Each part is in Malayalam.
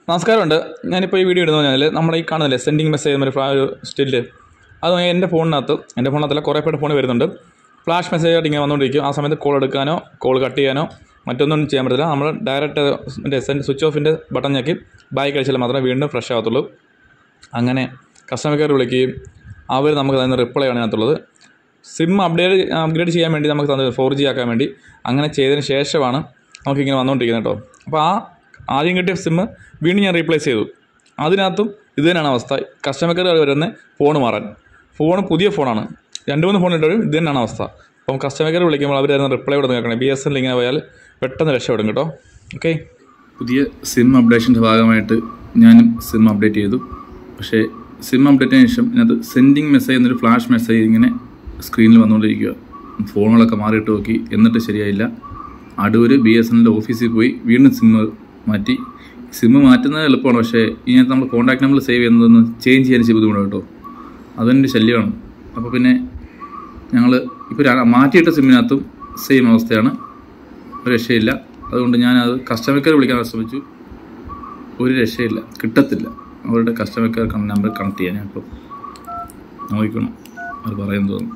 നമസ്കാരമുണ്ട് ഞാനിപ്പോൾ ഈ വീഡിയോ ഇടുന്ന പറഞ്ഞാൽ നമ്മുടെ ഈ കാണുന്നില്ലേ സെൻഡിങ് മെസ്സേജ് എന്നൊരു ഫ്ലാ- ഒരു സ്റ്റില്ല് അത് എൻ്റെ ഫോണിനകത്ത് എൻ്റെ ഫോണിനകത്തല്ല കുറേ പേരുടെ ഫോണിൽ വരുന്നുണ്ട് ഫ്ലാഷ് മെസ്സേജ് ആയിട്ട് ഇങ്ങനെ വന്നുകൊണ്ടിരിക്കും ആ സമയത്ത് കോൾ എടുക്കാനോ കോൾ കട്ട് ചെയ്യാനോ മറ്റൊന്നും ചെയ്യാൻ പറ്റില്ല നമ്മൾ ഡയറക്റ്റ് മറ്റേ സെൻഡ് സ്വിച്ച് ഓഫിൻ്റെ ബട്ടൺ ഞെക്കി ബാക്ക് അടിച്ചാൽ മാത്രമേ വീണ്ടും ഫ്രഷ് ആവത്തുള്ളൂ അങ്ങനെ കസ്റ്റമർ കെയർ വിളിക്കുകയും അവർ നമുക്ക് തരുന്ന റിപ്ലൈ ആണ് അതിനകത്തുള്ളത് സിം അപ്ഡേറ്റ് അപ്ഗ്രേഡ് ചെയ്യാൻ വേണ്ടി നമുക്ക് തന്നത് ഫോർ ജി ആക്കാൻ വേണ്ടി അങ്ങനെ ചെയ്തതിന് ശേഷമാണ് നമുക്കിങ്ങനെ വന്നുകൊണ്ടിരിക്കുന്നത് കേട്ടോ അപ്പോൾ ആ ആദ്യം കിട്ടിയ സിമ്മ് വീണ്ടും ഞാൻ റീപ്ലേസ് ചെയ്തു അതിനകത്തും ഇത് തന്നെയാണ് അവസ്ഥ കസ്റ്റമർ കെയർ വരുന്ന ഫോൺ മാറാൻ ഫോൺ പുതിയ ഫോണാണ് രണ്ട് മൂന്ന് ഫോൺ ഇട്ടവരും ഇത് തന്നെയാണ് അവസ്ഥ അപ്പം കസ്റ്റമർ കെയർ വിളിക്കുമ്പോൾ അവർ തരുന്ന റിപ്ലൈ കൂടെ കേൾക്കണം ബി എസ് എൻ ഇങ്ങനെ പോയാൽ പെട്ടെന്ന് രക്ഷപ്പെടും കേട്ടോ ഓക്കെ പുതിയ സിം അപ്ഡേഷൻ്റെ ഭാഗമായിട്ട് ഞാനും സിം അപ്ഡേറ്റ് ചെയ്തു പക്ഷേ സിം അപ്ഡേറ്റിന് ശേഷം ഇതിനകത്ത് സെൻഡിങ് മെസ്സേജ് എന്നൊരു ഫ്ലാഷ് മെസ്സേജ് ഇങ്ങനെ സ്ക്രീനിൽ വന്നുകൊണ്ടിരിക്കുക ഫോണുകളൊക്കെ മാറിയിട്ട് നോക്കി എന്നിട്ട് ശരിയായില്ല അടൂർ ബി എസ് എൻ്റെ ഓഫീസിൽ പോയി വീണ്ടും സിമ്മ് മാറ്റി സിമ്മ് മാറ്റുന്നത് എളുപ്പമാണ് പക്ഷേ ഇതിനകത്ത് നമ്മൾ കോൺടാക്ട് നമ്പർ സേവ് ചെയ്യുന്നതൊന്ന് ചേഞ്ച് ചെയ്യാൻ ഇച്ചിരി ബുദ്ധിമുട്ടാണ് കേട്ടോ അതെൻ്റെ ശല്യമാണ് അപ്പോൾ പിന്നെ ഞങ്ങൾ ഇപ്പോൾ മാറ്റിയിട്ട സിമ്മിനകത്തും സെയിം അവസ്ഥയാണ് ഒരു രക്ഷയില്ല അതുകൊണ്ട് ഞാനത് കസ്റ്റമർ കെയർ വിളിക്കാൻ ശ്രമിച്ചു ഒരു രക്ഷയില്ല കിട്ടത്തില്ല അവരുടെ കസ്റ്റമർ കെയർ നമ്പർ കണക്ട് ചെയ്യാൻ ഞാൻ ഇപ്പോൾ നോക്കണം അത് പറയാൻ തോന്നുന്നു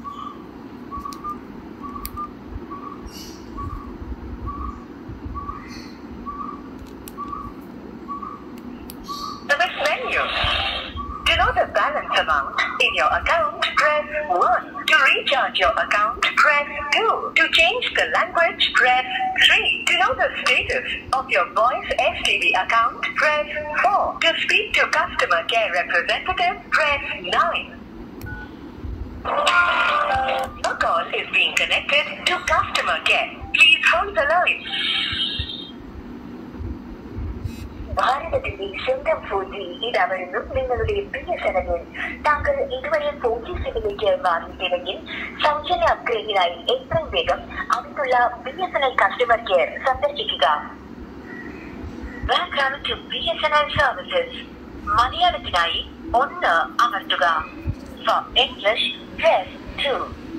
The next menu. To know the balance amount in your account, press 1. To recharge your account, press 2. To change the language, press 3. To know the status of your voice STD account, press 4. To speak to customer care representative, press 9. A call is being connected to customer care. Please hold the line. ഭാരതത്തിന്റെ സ്വന്തം ഫോർ ജി ഇതാവരുന്നു നിങ്ങളുടെ പ്രിയ സേവകൻ താങ്കൾ ഇതുവരെ ഫോർ ജി സിമ്മിലേക്ക് മാറിയിട്ടില്ലെങ്കിൽ സൗജന്യ അപ്ഗ്രേഡിനായി എത്രയും വേഗം അടുത്തുള്ള B S N L customer care സന്ദർശിക്കുക welcome to B S N L services മലയാളത്തിനായി ഒന്ന് അമർത്തുക ഫോർ ഇംഗ്ലീഷ് പ്രസ് ടു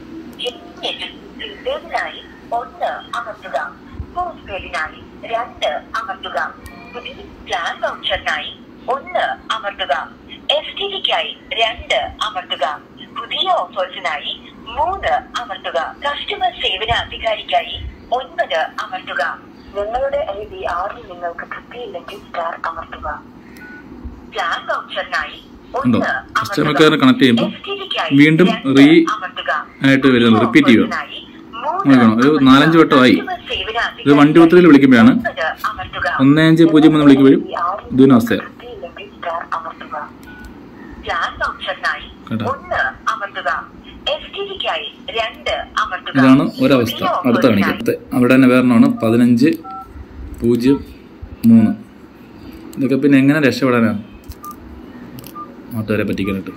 ിനായി ഒന്ന് അമർത്തുക പോസ്റ്റ് പേരിനായി രണ്ട് അമർത്തുക പുതിയ പ്ലാൻ വൗച്ചറിനായി ഒന്ന് അമർത്തുക എസ് ടി ഡിക്കായി രണ്ട് അമർത്തുക പുതിയ ഓഫേഴ്സിനായി മൂന്ന് അമർത്തുക കസ്റ്റമർ സേവന അധികാരിക്കായി ഒൻപത് അമർത്തുക നിങ്ങളുടെ ഐ ഡി ആറിൽ നിങ്ങൾക്ക് തൃപ്തിയില്ലെങ്കിൽ സ്റ്റാർ അമർത്തുക പ്ലാൻ വൗച്ചറിനായി ഉണ്ടോ? ഒന്ന് കസ്റ്റമർ അമർത്തുക. കെയർ കണക്ട് ചെയ്യുമ്പോൾ STD-ക്കായി വീണ്ടും രണ്ട് റീ അമർത്തുക. ആയിട്ട് വരുന്നത് റിപ്പീറ്റ് ചെയ്യുക ഓഫേഴ്സിനായി മൂന്ന് നോക്കണം ഒരു അമർത്തുക. നാലഞ്ച് വട്ടമായി കസ്റ്റമർ സേവന ഇത് വണ്ടി ഒത്തുകളിൽ വിളിക്കുമ്പോഴാണ് ഒൻപത് അമർത്തുക. ഒന്ന് അഞ്ച് പൂജ്യം മൂന്ന് വിളിക്കുമ്പോഴും ഇതിന് അവസ്ഥയാണ് പ്ലാൻ വൗച്ചറിനായി കേട്ടോ. ഒന്ന് അമർത്തുക എസ് ടി ഡിക്കായി രണ്ട് അമർത്തുക ഇതാണ് ഒരവസ്ഥ പുതിയ അടുത്ത ഓഫേഴ്സിനായി കാണിക്കത്തെ അവിടെ തന്നെ വേറെണ്ണമാണ് പതിനഞ്ച് പൂജ്യം മൂന്ന് ഇതൊക്കെ പിന്നെ എങ്ങനെ രക്ഷപ്പെടാനാണ് നാട്ടുകാരെ പറ്റിക്കാനായിട്ട്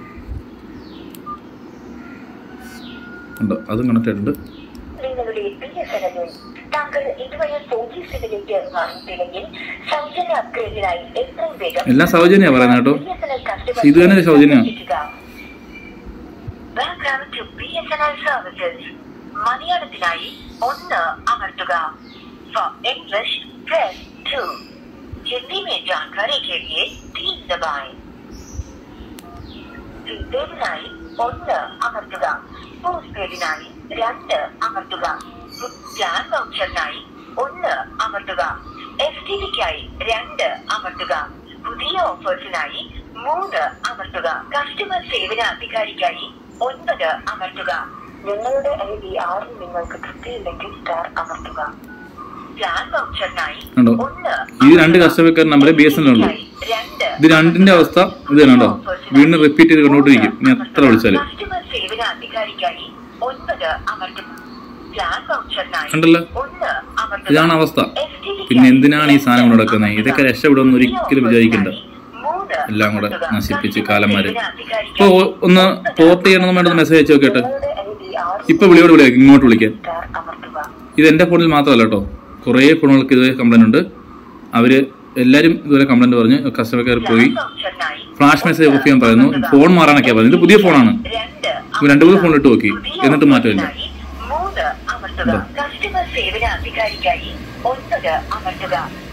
ഉണ്ടോ അതും കണക്ട് ആയിട്ടുണ്ട് നിങ്ങളുടെ പ്രിയ സഹകരൻ താങ്കൾ ഇതുവരെ ഫോർ ജി സിമ്മിലേക്ക് മാറിയിട്ടില്ലെങ്കിൽ സൗജന്യ അപ്ഗ്രേഡിനായി എത്രയും വേഗം എല്ലാം സൗജന്യമാണ് പറയുന്നത് കേട്ടോ BSNL customer പക്ഷെ ഇത് തന്നെ care സൗജന്യമാണ്. സന്ദർശിക്കുക. Welcome to BSNL services. മലയാളത്തിനായി ഒന്ന് അമർത്തുക For English, press 2. हिंदी में जानकारी के लिए तीन दबाएं പ്രീപെയ്ഡിനായി ഒന്ന് അമർത്തുക പോസ്റ്റ് പെയ്ഡിനായി രണ്ട് അമർത്തുക പ്ലാൻ വൗച്ചറിനായി ഒന്ന് അമർത്തുക എസ് ടി ഡിക്കായി രണ്ട് അമർത്തുക പുതിയ ഓഫേഴ്സിനായി മൂന്ന് അമർത്തുക കസ്റ്റമർ സേവന അധികാരിക്കായി ഒൻപത് അമർത്തുക നിങ്ങളുടെ ഐ ഡി ആറിൽ നിങ്ങൾക്ക് തൃപ്തിയില്ലെങ്കിൽ സ്റ്റാർ അമർത്തുക പ്ലാൻ വൗച്ചറിനായി കണ്ടോ? ഒന്ന് ഈ രണ്ട് customer care number B S N ഉണ്ട് രണ്ട് ഇത് രണ്ടിന്റെ അവസ്ഥ ഇത് തന്നെ കേട്ടോ വീണ്ടും റിപ്പീറ്റ് ചെയ്ത് കണ്ടോണ്ടിരിക്കും ഇനി എത്ര വിളിച്ചാലും കസ്റ്റമർ സേവന അധികാരിക്കായി ഒൻപത് അമർത്തും പ്ലാൻ വൗച്ചറിനായി കണ്ടല്ലോ? ഒന്ന് അമർത്തുക. ഇതാണ് അവസ്ഥ STD പിന്നെ എന്തിനാണ് ഈ സാധനം കൊണ്ട് നടക്കുന്നത് അമർത്തുക. ഇതൊക്കെ രക്ഷപ്പെടുമെന്ന് ഒരിക്കലും വിചാരിക്കണ്ട മൂന്ന് എല്ലാം കൂടെ അമർത്തുക. നശിപ്പിച്ച് കസ്റ്റമർ കാലന്മാര് സേവന ഇപ്പൊ അധികാരിക്കായി ഒന്ന് പോർട്ട് ചെയ്യണമെന്ന് വേണ്ടത് മെസ്സേജ് അയച്ചു നോക്കട്ടെ നിങ്ങളുടെ ID ആറ് ഇപ്പൊ വിളിയോട് വിളിയാ ഇങ്ങോട്ട് വിളിക്കാൻ സ്റ്റാർ അമർത്തുക. ഇത് എന്റെ ഫോണിൽ മാത്രമല്ല കേട്ടോ കുറേ ഫോണുകൾക്ക് ഇതുവരെ കംപ്ലൈന്റ് ഉണ്ട് അവര് എല്ലാരും ഇതുവരെ കംപ്ലൈന്റ് പറഞ്ഞ് കസ്റ്റമർ കെയർ പോയി പ്ലാൻ വൗച്ചറിനായി ഫ്ലാഷ് മെസ്സേജ് ഓഫ് ചെയ്യാൻ പറയുന്നു ഫോൺ മാറാനൊക്കെയാ പറയുന്നത് ഇത് പുതിയ ഫോണാണ് രണ്ട് ഇപ്പൊ രണ്ട് മൂന്ന് ഫോൺ ഇട്ട് നോക്കി പുതിയ എന്നിട്ട് മാറ്റമില്ല ഓഫീസിനായി മൂന്ന് അമർത്തുക ഉണ്ടോ? കസ്റ്റമർ സേവന അധികാരിക്കായി ഒൻപത് അമർത്തുക